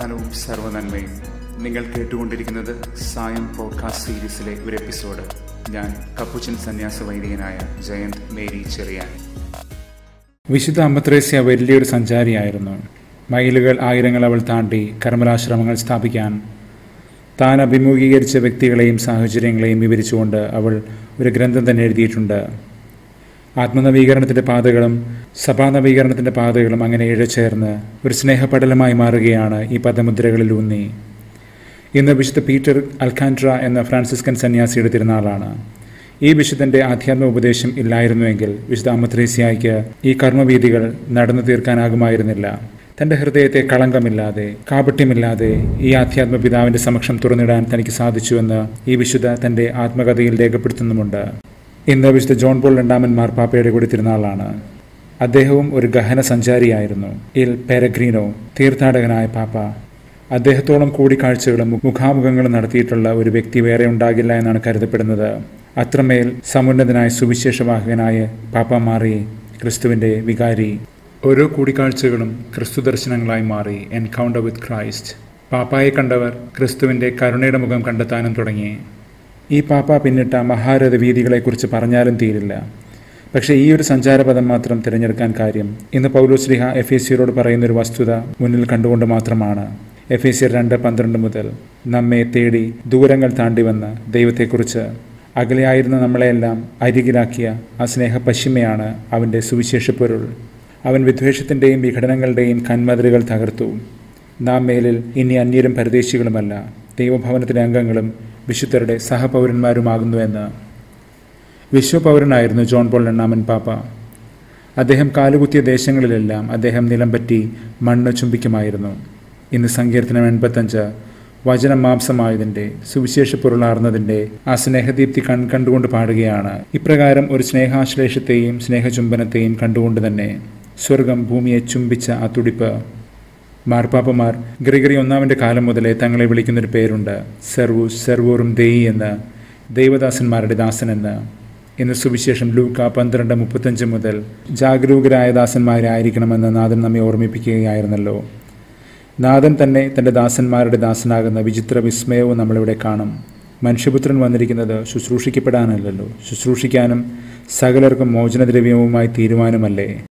സമാധാനവും സർവ്വനന്മയും നിങ്ങൾ കേട്ടുകൊണ്ടിരിക്കുന്നത് സായം പോഡ്കാസ്റ്റ് സീരീസിലെ ഒരു എപ്പിസോഡ് ഞാൻ കപ്പുച്ചൻ സന്യാസ വൈദികനായ ജയന്ത് മേരി ചെറിയാൻ വിശുദ്ധ അമ്മത്രേസ്യ വലിയൊരു സഞ്ചാരിയായിരുന്നു മൈലുകൾ ആയിരങ്ങൾ അവൾ താണ്ടി കർമ്മലാശ്രമങ്ങൾ സ്ഥാപിക്കാൻ താൻ അഭിമുഖീകരിച്ച വ്യക്തികളെയും സാഹചര്യങ്ങളെയും വിവരിച്ചുകൊണ്ട് അവൾ ഒരു ഗ്രന്ഥം തന്നെ എഴുതിയിട്ടുണ്ട് ആത്മനവീകരണത്തിൻ്റെ പാതകളും സഭാനവീകരണത്തിൻ്റെ പാതകളും അങ്ങനെ ഇഴചേർന്ന് ഒരു സ്നേഹപടലമായി മാറുകയാണ് ഈ പദമുദ്രകളിലൂന്നി ഇന്ന് വിശുദ്ധ പീറ്റർ അൽഖാൻഡ്ര എന്ന ഫ്രാൻസിസ്കൻ സന്യാസിയുടെ തിരുനാളാണ് ഈ വിശുദ്ധന്റെ ആധ്യാത്മ ഉപദേശം ഇല്ലായിരുന്നുവെങ്കിൽ വിശുദ്ധ അമ്മത്രേസ്യായിക്ക് ഈ കർമ്മവീതികൾ നടന്നു തീർക്കാനാകുമായിരുന്നില്ല തന്റെ ഹൃദയത്തെ കളങ്കമില്ലാതെ കാപട്യമില്ലാതെ ഈ ആധ്യാത്മ പിതാവിന്റെ സമക്ഷം തുറന്നിടാൻ തനിക്ക് സാധിച്ചുവെന്ന് ഈ വിശുദ്ധ തന്റെ ആത്മകഥയിൽ രേഖപ്പെടുത്തുന്നുമുണ്ട് ഇന്ന് വിശുദ്ധ ജോൺ പോൾ രണ്ടാമൻ മാർപ്പാപ്പയുടെ കൂടി തിരുനാളാണ് അദ്ദേഹവും ഒരു ഗഹന സഞ്ചാരിയായിരുന്നു ഇൽ പെരഗ്രീനോ തീർത്ഥാടകനായ പാപ്പ അദ്ദേഹത്തോളം കൂടിക്കാഴ്ചകളും മുഖാമുഖങ്ങളും നടത്തിയിട്ടുള്ള ഒരു വ്യക്തി വേറെ ഉണ്ടാകില്ല എന്നാണ് കരുതപ്പെടുന്നത് അത്രമേൽ സമുന്നതനായ സുവിശേഷവാഹകനായ പാപ്പ മാറി ക്രിസ്തുവിന്റെ വികാരി ഓരോ കൂടിക്കാഴ്ചകളും ക്രിസ്തു ദർശനങ്ങളായി മാറി എൻകൗണ്ടർ വിത്ത് ക്രൈസ്റ്റ് പാപ്പായെ കണ്ടവർ ക്രിസ്തുവിന്റെ കരുണയുടെ മുഖം കണ്ടെത്താനും തുടങ്ങി ഈ പാപ്പ പിന്നിട്ട മഹാരഥ വീതികളെക്കുറിച്ച് പറഞ്ഞാലും തീരില്ല പക്ഷേ ഈ ഒരു സഞ്ചാരപദം മാത്രം തിരഞ്ഞെടുക്കാൻ കാര്യം ഇന്ന് പൗലോസ്ലിഹ എഫ് എ സിയരോട് പറയുന്നൊരു വസ്തുത മുന്നിൽ കണ്ടുകൊണ്ട് മാത്രമാണ് എഫ് എ സി രണ്ട് പന്ത്രണ്ട് മുതൽ നമ്മെ തേടി ദൂരങ്ങൾ താണ്ടി വന്ന ദൈവത്തെക്കുറിച്ച് അകലെയായിരുന്ന നമ്മളെയെല്ലാം അരികിലാക്കിയ ആ സ്നേഹപശ്ചിമയാണ് അവൻ്റെ സുവിശേഷ പൊരുൾ അവൻ വിദ്വേഷത്തിൻ്റെയും വിഘടനങ്ങളുടെയും കന്മതിലുകൾ തകർത്തു നാം മേലിൽ ഇനി അന്യരും പരദേശികളുമല്ല ദൈവഭവനത്തിലെ അംഗങ്ങളും വിശുദ്ധരുടെ സഹപൗരന്മാരുമാകുന്നുവെന്ന് വിശ്വപൗരനായിരുന്നു ജോൺ പോൾ രണ്ടാമൻ പാപ്പ അദ്ദേഹം കാലുകുത്തിയ ദേശങ്ങളിലെല്ലാം അദ്ദേഹം നിലംപറ്റി മണ്ണ് ചുംബിക്കുമായിരുന്നു ഇന്ന് സങ്കീർത്തനം എൺപത്തഞ്ച് വചനം മാംസമായതിൻ്റെ സുവിശേഷ പൊരുളാർന്നതിൻ്റെ ആ സ്നേഹദീപ്തി കൺ കണ്ടുകൊണ്ട് പാടുകയാണ് ഇപ്രകാരം ഒരു സ്നേഹാശ്ലേഷത്തെയും സ്നേഹചുംബനത്തെയും കണ്ടുകൊണ്ട് തന്നെ സ്വർഗം ഭൂമിയെ ചുംബിച്ച ആ തുടിപ്പ് മാർപ്പാപ്പമാർ ഗ്രിഗറി ഒന്നാമൻ്റെ കാലം മുതലേ തങ്ങളെ വിളിക്കുന്നൊരു പേരുണ്ട് സെർവൂസ് സെർവൂറും ദേയി എന്ന് ദൈവദാസന്മാരുടെ ദാസനെന്ന് ഇന്ന് സുവിശേഷം ലൂക്ക പന്ത്രണ്ട് മുപ്പത്തഞ്ച് മുതൽ ജാഗരൂകരായ ദാസന്മാരായിരിക്കണമെന്ന് നാഥൻ നമ്മെ ഓർമ്മിപ്പിക്കുകയായിരുന്നല്ലോ നാഥൻ തന്നെ തൻ്റെ ദാസന്മാരുടെ ദാസനാകുന്ന വിചിത്ര വിസ്മയവും നമ്മളിവിടെ കാണും മനുഷ്യപുത്രൻ വന്നിരിക്കുന്നത് ശുശ്രൂഷിക്കപ്പെടാനല്ലല്ലോ ശുശ്രൂഷിക്കാനും സകലർക്കും മോചനദ്രവ്യവുമായി തീരുമാനമല്ലേ